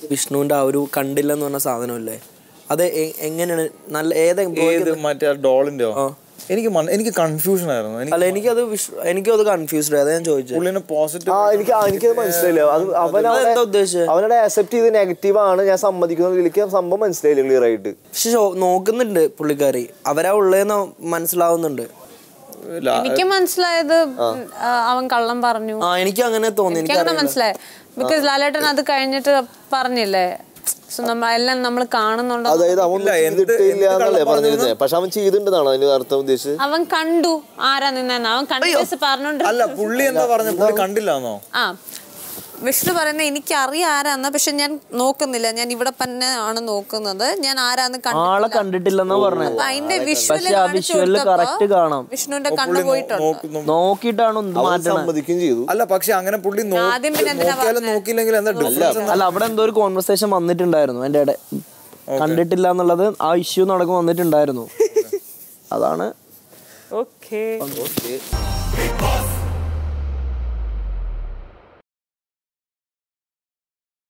വിഷ്ണുവിന്റെ ആ ഒരു കണ്ടില്ലെന്ന് പറഞ്ഞ സാധനമല്ലേ അത് എ- എങ്ങനെയാണ് നല്ല ഏത് ഏത് മറ്റേ ഡോളിന്റെയോ എനിക്ക് മന- എനിക്ക് കൺഫ്യൂഷൻ ആയിരുന്നു എനിക്ക് അല്ല എനിക്കത് വിഷ്- എനിക്കും അത് കൺഫ്യൂസ്ഡ് അതാ ഞാൻ ചോദിച്ചത് പുള്ളിനെ പോസിറ്റീവ് ആ എനിക്ക് ആ, എനിക്കത് മനസ്സിലായില്ല അത് അവനവിടെ അതെന്താ ഉദ്ദേശിച്ചത് അവനോട് ആക്സെപ്റ്റ് ചെയ്ത് നെഗറ്റീവ് ആണ് ഞാൻ സമ്മതിക്കുന്ന എനിക്ക് സംഭവം മനസ്സിലായില്ല ക്ലിയർ ആയിട്ട് പക്ഷെ ഷോ- നോക്കുന്നുണ്ട് പുള്ളിക്കാരി അവരാ ഉള്ളേന്ന് മനസ്സിലാവുന്നുണ്ട് എനിക്ക് മനസ്സിലായത് ആ, അവൻ കള്ളം പറഞ്ഞു ആ എനിക്ക് അങ്ങനെ തോന്നി എനിക്ക് എനിക്കങ്ങനെ മനസ്സിലായി ബിക്കോസ് ലാലേട്ടൻ അത് കഴിഞ്ഞിട്ട് പറഞ്ഞില്ലേ സോ നമ്മൾ എല്ലാം നമ്മൾ കാണുന്നുണ്ടോ അതായത് അവൻ ഒന്നും ചെയ്തിട്ടില്ല എന്നല്ലേ പറഞ്ഞിരുന്നത് പക്ഷെ അവൻ ചെയ്തിട്ടുണ്ടെന്നാണ് അതിന് അർത്ഥം ഉദ്ദേശിച്ചത് അവൻ കണ്ടു ആരാ നിന്നെന്ന് അവൻ കണ്ടിട്ട് പറഞ്ഞോണ്ട് അല്ല പുള്ളി എന്താ പറഞ്ഞ പുള്ളി കണ്ടില്ലാന്നോ ആ വിഷ്ണു പറയുന്ന എനിക്ക് അറിയാം ആരാന്ന് പക്ഷെ ഞാൻ നോക്കുന്നില്ല ഞാൻ ഇവിടെ തന്നെ ആണ് നോക്കുന്നത് ഞാൻ ആരാന്ന് ആളെ കണ്ടിട്ടില്ല കണ്ടിട്ടില്ലെന്നാ പറഞ്ഞത് അപ്പൊ അതിന്റെ വിഷ്വല് പക്ഷെ ആ വിഷ്വലില് കറക്റ്റ് കാണാം വിഷ്ണുവിന്റെ കണ്ണു പോയിട്ടുണ്ട് നോക്കുന്നു നോക്കിയിട്ടാണ് ഇത് അവൻ മാറ്റണത് സമ്മതിക്കുകയും ചെയ്തു അല്ല പക്ഷെ അങ്ങനെ പുള്ളി നോ- ആദ്യം പിന്നെ എന്തിനാ നോക്കിയാലും നോക്കിയില്ലെങ്കിൽ എന്താ ഡിഫറൻസ് അല്ല അവിടെ എന്തോ ഒരു കോൺവെർസേഷൻ വന്നിട്ടുണ്ടായിരുന്നു എന്റെ ഇട കണ്ടിട്ടില്ല എന്നുള്ളത് ആ ഇഷ്യൂ നടക്കും വന്നിട്ടുണ്ടായിരുന്നു അതാണ് ഓക്കെ ഓക്കെ Big Boss